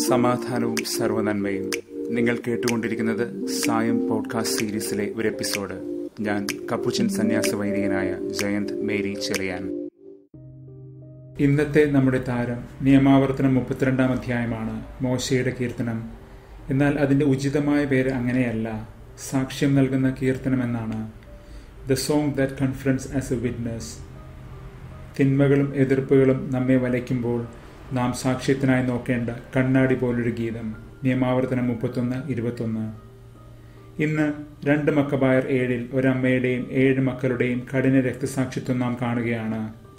സമാധാനവും സർവനന്മയും നിങ്ങൾ കേട്ടുകൊണ്ടിരിക്കുന്നത് സായം പോഡ്കാസ്റ്റ് സീരീസിലെ ഒരു എപ്പിസോഡ് ഞാൻ കപ്പുച്ചൻ സന്യാസ വൈദികനായ ജയന്ത് മേരി ചെറിയാൻ ഇന്നത്തെ നമ്മുടെ താരം നിയമാവർത്തനം മുപ്പത്തിരണ്ടാം അധ്യായമാണ് മോശയുടെ കീർത്തനം എന്നാൽ അതിന്റെ ഉചിതമായ പേര് അങ്ങനെയല്ല സാക്ഷ്യം നൽകുന്ന കീർത്തനം എന്നാണ് the song that conference as a witness തിന്മകളും എതിർപ്പുകളും നമ്മെ വലയ്ക്കുമ്പോൾ നാം സാക്ഷ്യത്തിനായി നോക്കേണ്ട കണ്ണാടി പോലൊരു ഗീതം നിയമാവർത്തനം മുപ്പത്തൊന്ന് ഇരുപത്തൊന്ന് ഇന്ന് രണ്ട് മക്കബായർ ഏഴിൽ ഒരമ്മയുടെയും ഏഴ് മക്കളുടെയും കഠിന രക്തസാക്ഷിത്വം നാം കാണുകയാണ്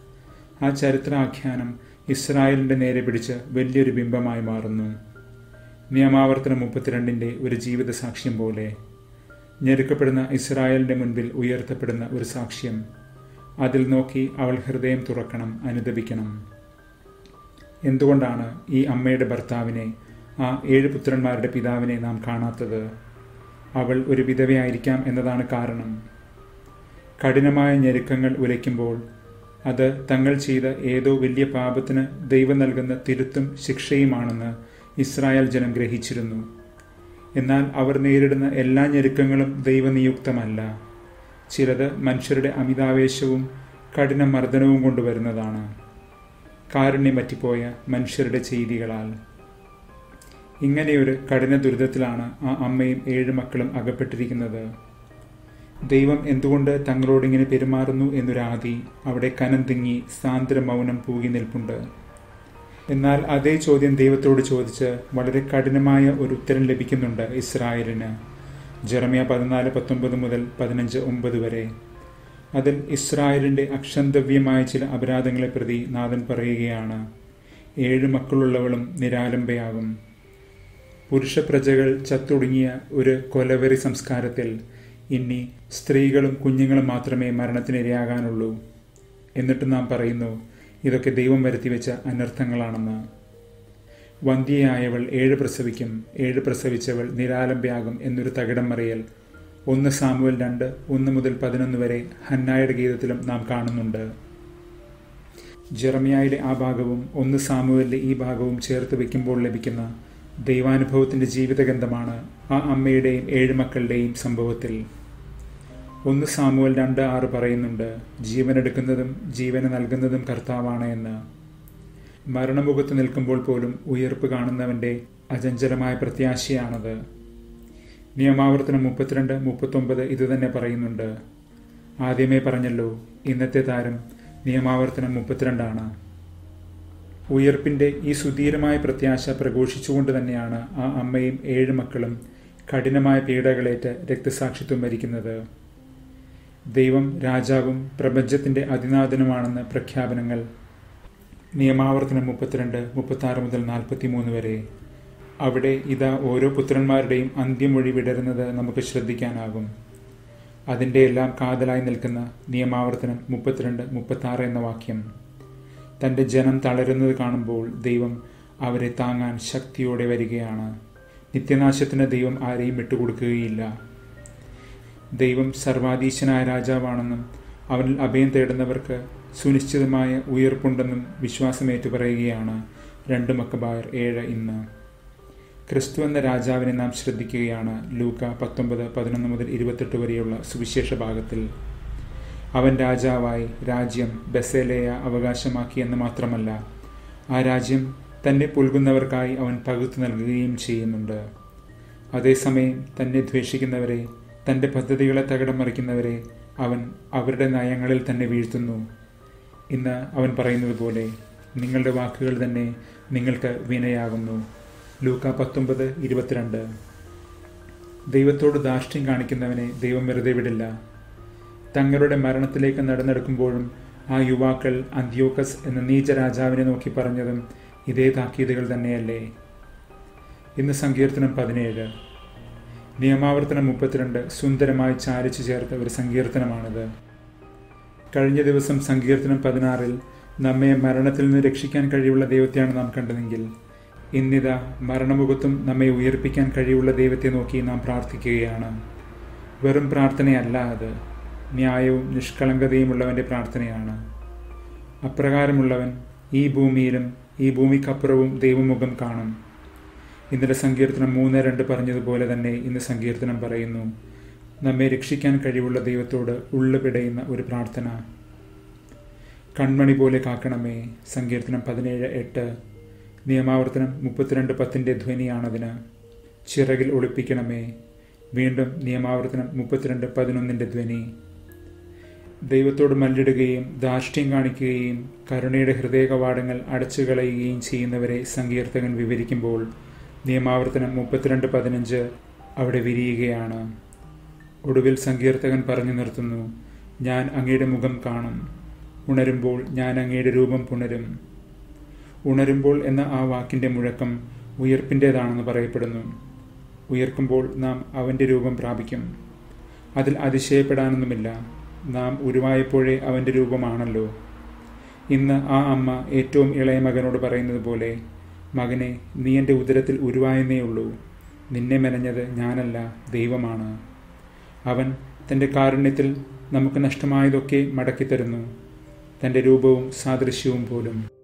ആ ചരിത്രാഖ്യാനം ഇസ്രായേലിന്റെ നേരെ പിടിച്ച് വലിയൊരു ബിംബമായി മാറുന്നു നിയമാവർത്തനം മുപ്പത്തിരണ്ടിന്റെ ഒരു ജീവിത സാക്ഷ്യം പോലെ ഞെരുക്കപ്പെടുന്ന ഇസ്രായേലിന്റെ മുൻപിൽ ഉയർത്തപ്പെടുന്ന ഒരു സാക്ഷ്യം അതിൽ നോക്കി അവൾ ഹൃദയം തുറക്കണം അനുദപിക്കണം എന്തുകൊണ്ടാണ് ഈ അമ്മയുടെ ഭർത്താവിനെ ആ ഏഴ് പുത്രന്മാരുടെ പിതാവിനെ നാം കാണാത്തത് അവൾ ഒരു വിധവയായിരിക്കാം എന്നതാണ് കാരണം കഠിനമായ ഞെരുക്കങ്ങൾ ഉലയ്ക്കുമ്പോൾ അത് തങ്ങൾ ചെയ്ത ഏതോ വലിയ പാപത്തിന് ദൈവം നൽകുന്ന തിരുത്തും ശിക്ഷയുമാണെന്ന് ഇസ്രായേൽ ജനം ഗ്രഹിച്ചിരുന്നു എന്നാൽ അവർ നേരിടുന്ന എല്ലാ ഞെരുക്കങ്ങളും ദൈവനിയുക്തമല്ല ചിലത് മനുഷ്യരുടെ അമിതാവേശവും കഠിന മർദ്ദനവും കൊണ്ടുവരുന്നതാണ് കാരുണ്യം പറ്റിപ്പോയ മനുഷ്യരുടെ ചെയ്തികളാൽ ഇങ്ങനെയൊരു കഠിന ദുരിതത്തിലാണ് ആ അമ്മയും ഏഴ് മക്കളും അകപ്പെട്ടിരിക്കുന്നത് ദൈവം എന്തുകൊണ്ട് തങ്ങളോടിങ്ങനെ പെരുമാറുന്നു എന്നൊരാദി അവിടെ കനം തിങ്ങി സാന്ദ്ര മൗനം പൂകി നിൽപ്പുണ്ട് എന്നാൽ അതേ ചോദ്യം ദൈവത്തോട് ചോദിച്ച് വളരെ കഠിനമായ ഒരു ഉത്തരം ലഭിക്കുന്നുണ്ട് ഇസ്രായേലിന് ജെറമിയ പതിനാല് പത്തൊമ്പത് മുതൽ പതിനഞ്ച് ഒമ്പത് വരെ അതിൽ ഇസ്രായേലിന്റെ അക്ഷന്തവ്യമായ ചില അപരാധങ്ങളെ പ്രതി നാഥൻ പറയുകയാണ് ഏഴ് മക്കളുള്ളവളും നിരാലംബയാകും പുരുഷ പ്രജകൾ ചത്തൊടുങ്ങിയ ഒരു കൊലവെറി സംസ്കാരത്തിൽ ഇനി സ്ത്രീകളും കുഞ്ഞുങ്ങളും മാത്രമേ മരണത്തിനിരയാകാനുള്ളൂ എന്നിട്ട് നാം പറയുന്നു ഇതൊക്കെ ദൈവം വരുത്തിവെച്ച അനർത്ഥങ്ങളാണെന്ന് വന്ധ്യയായവൾ ഏഴ് പ്രസവിക്കും ഏഴ് പ്രസവിച്ചവൾ നിരാലംബയാകും എന്നൊരു തകിടം മറിയൽ ഒന്ന് സാമുവൽ രണ്ട് ഒന്ന് മുതൽ പതിനൊന്ന് വരെ ഹന്നായുടെ ഗീതത്തിലും നാം കാണുന്നുണ്ട് ജെറമിയായിലെ ആ ഭാഗവും ഒന്ന് സാമുവലിലെ ഈ ഭാഗവും ചേർത്ത് വെക്കുമ്പോൾ ലഭിക്കുന്ന ദൈവാനുഭവത്തിന്റെ ജീവിതഗന്ധമാണ് ആ അമ്മയുടെയും ഏഴ് മക്കളുടെയും സംഭവത്തിൽ ഒന്ന് സാമുവൽ രണ്ട് ആറ് പറയുന്നുണ്ട് ജീവനെടുക്കുന്നതും ജീവന് നൽകുന്നതും കർത്താവാണ് എന്ന് മരണമുഖത്ത് നിൽക്കുമ്പോൾ പോലും ഉയർപ്പ് കാണുന്നവന്റെ അചഞ്ചലമായ പ്രത്യാശയാണത് നിയമാവർത്തനം മുപ്പത്തിരണ്ട് മുപ്പത്തൊമ്പത് ഇത് തന്നെ പറയുന്നുണ്ട് ആദ്യമേ പറഞ്ഞല്ലോ ഇന്നത്തെ താരം നിയമാവർത്തനം മുപ്പത്തിരണ്ടാണ് ഉയർപ്പിന്റെ ഈ സുധീരമായ പ്രത്യാശ പ്രഘോഷിച്ചുകൊണ്ട് തന്നെയാണ് ആ അമ്മയും ഏഴ് മക്കളും കഠിനമായ പീഡകളേറ്റ് രക്തസാക്ഷിത്വം വരിക്കുന്നത് ദൈവം രാജാവും പ്രപഞ്ചത്തിന്റെ അതിനാഥനുമാണെന്ന് പ്രഖ്യാപനങ്ങൾ നിയമാവർത്തനം മുപ്പത്തിരണ്ട് മുപ്പത്തി ആറ് മുതൽ നാൽപ്പത്തിമൂന്ന് വരെ അവിടെ ഇതാ ഓരോ പുത്രന്മാരുടെയും അന്ത്യമൊഴി വിടരുന്നത് നമുക്ക് ശ്രദ്ധിക്കാനാകും അതിൻ്റെ എല്ലാം കാതലായി നിൽക്കുന്ന നിയമാവർത്തനം മുപ്പത്തിരണ്ട് മുപ്പത്തി ആറ് എന്ന വാക്യം തൻ്റെ ജനം തളരുന്നത് കാണുമ്പോൾ ദൈവം അവരെ താങ്ങാൻ ശക്തിയോടെ വരികയാണ് നിത്യനാശത്തിന് ദൈവം ആരെയും വിട്ടുകൊടുക്കുകയില്ല ദൈവം സർവാധീശനായ രാജാവാണെന്നും അവനിൽ അഭയം തേടുന്നവർക്ക് സുനിശ്ചിതമായ ഉയർപ്പുണ്ടെന്നും വിശ്വാസമേറ്റു പറയുകയാണ് രണ്ട് മക്കബായർ ഏഴ് ഇന്ന് ക്രിസ്തു എന്ന രാജാവിനെ നാം ശ്രദ്ധിക്കുകയാണ് ലൂക്ക പത്തൊമ്പത് പതിനൊന്ന് മുതൽ ഇരുപത്തെട്ട് വരെയുള്ള സുവിശേഷ ഭാഗത്തിൽ അവൻ രാജാവായി രാജ്യം ബസേലയ അവകാശമാക്കി എന്ന് മാത്രമല്ല ആ രാജ്യം തന്നെ പുൽകുന്നവർക്കായി അവൻ പകുത്തു നൽകുകയും ചെയ്യുന്നുണ്ട് അതേസമയം തന്നെ ദ്വേഷിക്കുന്നവരെ തൻ്റെ പദ്ധതികളെ തകിടം മറിക്കുന്നവരെ അവൻ അവരുടെ നയങ്ങളിൽ തന്നെ വീഴ്ത്തുന്നു ഇന്ന് അവൻ പറയുന്നത് പോലെ നിങ്ങളുടെ വാക്കുകൾ തന്നെ നിങ്ങൾക്ക് വിനയാകുന്നു ലൂക്ക പത്തൊമ്പത് ഇരുപത്തിരണ്ട് ദൈവത്തോട് ധാർഷ്ട്യം കാണിക്കുന്നവനെ ദൈവം വെറുതെ വിടില്ല തങ്ങളുടെ മരണത്തിലേക്ക് നടന്നെടുക്കുമ്പോഴും ആ യുവാക്കൾ അന്ത്യോക്കസ് എന്ന നീച രാജാവിനെ നോക്കി പറഞ്ഞതും ഇതേ താക്കീതുകൾ തന്നെയല്ലേ ഇന്ന് സങ്കീർത്തനം പതിനേഴ് നിയമാവർത്തനം മുപ്പത്തിരണ്ട് സുന്ദരമായി ചാരിച്ചു ചേർത്ത ഒരു സങ്കീർത്തനമാണിത് കഴിഞ്ഞ ദിവസം സങ്കീർത്തനം പതിനാറിൽ നമ്മെ മരണത്തിൽ നിന്ന് രക്ഷിക്കാൻ കഴിവുള്ള ദൈവത്തെയാണ് നാം കണ്ടതെങ്കിൽ ഇന്നിതാ മരണമുഖത്തും നമ്മെ ഉയർപ്പിക്കാൻ കഴിവുള്ള ദൈവത്തെ നോക്കി നാം പ്രാർത്ഥിക്കുകയാണ് വെറും പ്രാർത്ഥനയല്ല അത് ന്യായവും നിഷ്കളങ്കതയുമുള്ളവൻ്റെ പ്രാർത്ഥനയാണ് അപ്രകാരമുള്ളവൻ ഈ ഭൂമിയിലും ഈ ഭൂമിക്കപ്പുറവും ദൈവമുഖം കാണും ഇന്നലെ സങ്കീർത്തനം മൂന്ന് രണ്ട് പറഞ്ഞതുപോലെ തന്നെ ഇന്ന് സങ്കീർത്തനം പറയുന്നു നമ്മെ രക്ഷിക്കാൻ കഴിവുള്ള ദൈവത്തോട് ഉള്ളു പിടയുന്ന ഒരു പ്രാർത്ഥന കൺമണി പോലെ കാക്കണമേ സങ്കീർത്തനം പതിനേഴ് എട്ട് നിയമാവർത്തനം മുപ്പത്തിരണ്ട് പത്തിൻ്റെ ധ്വനിയാണതിന് ചിറകിൽ ഒളിപ്പിക്കണമേ വീണ്ടും നിയമാവർത്തനം മുപ്പത്തിരണ്ട് പതിനൊന്നിൻ്റെ ധ്വനി ദൈവത്തോട് മല്ലിടുകയും ധാർഷ്ട്യം കാണിക്കുകയും കരുണയുടെ ഹൃദയകവാടങ്ങൾ അടച്ചു കളയുകയും ചെയ്യുന്നവരെ സങ്കീർത്തകൻ വിവരിക്കുമ്പോൾ നിയമാവർത്തനം മുപ്പത്തിരണ്ട് പതിനഞ്ച് അവിടെ വിരിയുകയാണ് ഒടുവിൽ സങ്കീർത്തകൻ പറഞ്ഞു നിർത്തുന്നു ഞാൻ അങ്ങയുടെ മുഖം കാണും ഉണരുമ്പോൾ ഞാൻ അങ്ങയുടെ രൂപം പുണരും ഉണരുമ്പോൾ എന്ന ആ വാക്കിൻ്റെ മുഴക്കം ഉയർപ്പിൻ്റേതാണെന്ന് പറയപ്പെടുന്നു ഉയർക്കുമ്പോൾ നാം അവൻ്റെ രൂപം പ്രാപിക്കും അതിൽ അതിശയപ്പെടാനൊന്നുമില്ല നാം ഉരുവായപ്പോഴേ അവൻ്റെ രൂപമാണല്ലോ ഇന്ന് ആ അമ്മ ഏറ്റവും ഇളയ മകനോട് പറയുന്നത് പോലെ മകനെ നീ എൻ്റെ ഉദരത്തിൽ ഉരുവായെന്നേ ഉള്ളൂ നിന്നെ മെനഞ്ഞത് ഞാനല്ല ദൈവമാണ് അവൻ തൻ്റെ കാരുണ്യത്തിൽ നമുക്ക് നഷ്ടമായതൊക്കെ മടക്കിത്തരുന്നു തൻ്റെ രൂപവും സാദൃശ്യവും പോലും